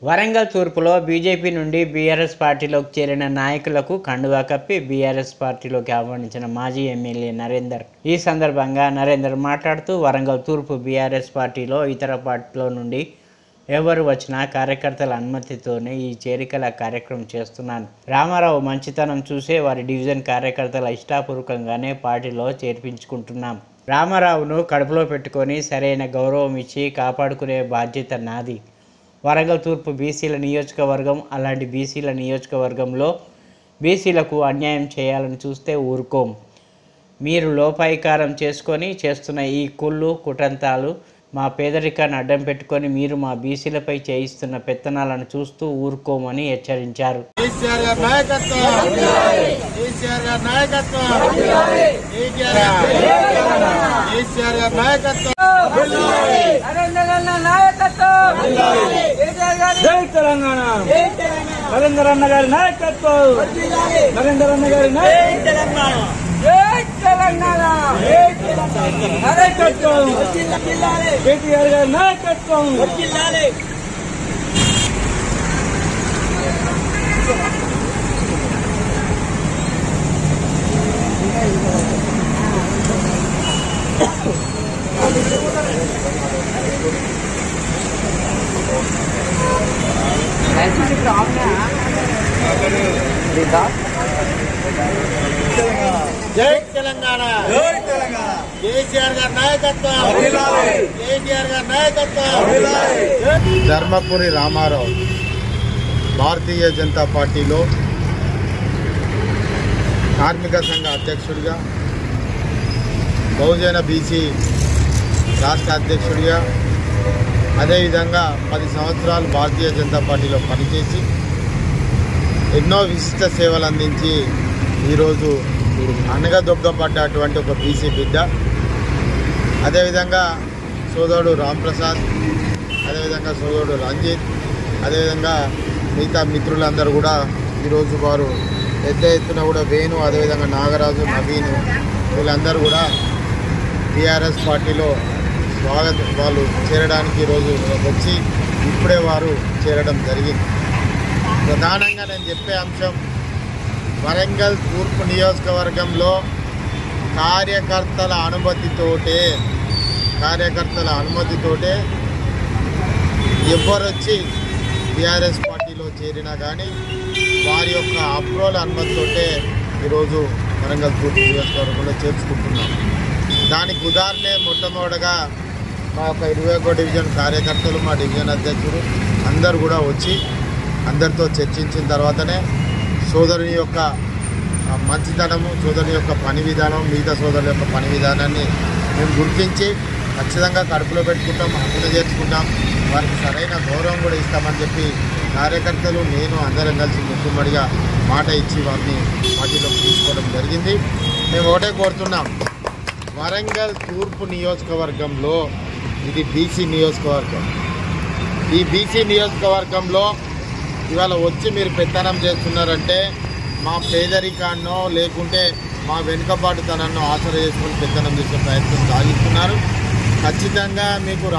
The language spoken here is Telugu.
వరంగల్ తూర్పులో బీజేపీ నుండి బీఆర్ఎస్ పార్టీలోకి చేరిన నాయకులకు కండువా కప్పి బీఆర్ఎస్ పార్టీలోకి ఆహ్వానించిన మాజీ ఎమ్మెల్యే నరేందర్ ఈ సందర్భంగా నరేందర్ మాట్లాడుతూ వరంగల్ తూర్పు బీఆర్ఎస్ పార్టీలో ఇతర పార్టీల నుండి ఎవరు వచ్చినా కార్యకర్తల అనుమతితోనే ఈ చేరికల కార్యక్రమం చేస్తున్నాను రామారావు మంచితనం చూసే వారి డివిజన్ కార్యకర్తల ఇష్టాపూర్వకంగానే పార్టీలో చేర్పించుకుంటున్నాం రామారావును కడుపులో పెట్టుకొని సరైన గౌరవం ఇచ్చి కాపాడుకునే బాధ్యత నాది వరంగల్ తూర్పు బీసీల నియోజకవర్గం అలాంటి బీసీల నియోజకవర్గంలో బీసీలకు అన్యాయం చేయాలని చూస్తే ఊరుకోం మీరు లోపాయికారం చేసుకొని చేస్తున్న ఈ కుళ్ళు కుటంతాలు మా పేదరికాన్ని అడ్డం పెట్టుకొని మీరు మా బీసీలపై చేయిస్తున్న పెత్తనాలను చూస్తూ ఊరుకోమని హెచ్చరించారు కేసీఆర్ గారి నాయకత్వం కేసీఆర్ గారి నాయకత్వం కేసీఆర్ గారి- కేసీఆర్ గారి నాయకత్వం నరేంద్ర అన్న నాయకత్వం కేసీఆర్ గారి జై తెలంగాణ నరేందర్ అన్న గారి నాయకత్వం నరేందర్ అన్న గారి నాయకత్వం జై తెలంగాణ నాయకత్వం కేటీఆర్ గారి నాయకత్వం జై తెలంగాణ కేసీఆర్ గారి నాయకత్వం కేసీఆర్ గారి నాయకత్వం ధర్మపురి రామారావు భారతీయ జనతా పార్టీలో కార్మిక సంఘ అధ్యక్షుడిగా బహుజన బీసీ రాష్ట్ర అధ్యక్షుడిగా అదేవిధంగా పది సంవత్సరాలు భారతీయ జనతా పార్టీలో పనిచేసి ఎన్నో విశిష్ట సేవలు అందించి ఈరోజు అనగదొగ్గబడ్డటువంటి ఒక బీసీ బిడ్డ అదేవిధంగా సోదరుడు రాంప్రసాద్ అదేవిధంగా సోదరుడు రంజిత్ అదేవిధంగా మిగతా మిత్రులందరూ కూడా ఈరోజు వారు పెద్ద ఎత్తున కూడా వేణు అదేవిధంగా నాగరాజు నవీన్ వీళ్ళందరూ కూడా టీఆర్ఎస్ పార్టీలో స్వాగతం వాళ్ళు చేరడానికి ఈరోజు వచ్చి ఇప్పుడే వారు చేరడం జరిగింది ప్రధానంగా నేను చెప్పే అంశం వరంగల్ తూర్పు నియోజకవర్గంలో కార్యకర్తల అనుమతితోటే కార్యకర్తల అనుమతితోటే ఎవరొచ్చి టీఆర్ఎస్ పార్టీలో చేరినా కానీ వారి యొక్క అప్రూవల్ అనుమతితోటే ఈరోజు వరంగల్ తూర్పు నియోజకవర్గంలో చేర్చుకుంటున్నాం దానికి ఉదాహరణే మొట్టమొదటగా మా యొక్క ఇరవై ఒక డివిజన్ కార్యకర్తలు మా డివిజన్ అధ్యక్షుడు అందరు కూడా వచ్చి అందరితో చర్చించిన తర్వాతనే సోదరుని యొక్క ఆ, మంచితనము సోదరుని యొక్క పని విధానం మిగతా సోదరుల యొక్క పని విధానాన్ని మేము గుర్తించి ఖచ్చితంగా కడుపులో పెట్టుకుంటాం హక్కులు చేర్చుకుంటాం వారికి సరైన గౌరవం కూడా ఇస్తామని చెప్పి కార్యకర్తలు నేను అందరం కలిసి ముక్కుమ్మడిగా మాట ఇచ్చి వారిని పార్టీలోకి తీసుకోవడం జరిగింది మేము ఒకటే కోరుతున్నాం వరంగల్ తూర్పు నియోజకవర్గంలో ఇది బీసీ నియోజకవర్గం ఈ బీసీ నియోజకవర్గంలో ఇవాళ వచ్చి మీరు పెత్తనం చేస్తున్నారంటే మా పేదరికాన్నో లేకుంటే మా వెనుకబాటుతనాన్నో ఆసర చేసుకుని పెత్తనం చేసే ప్రయత్నం సాగిస్తున్నారు ఖచ్చితంగా మీకు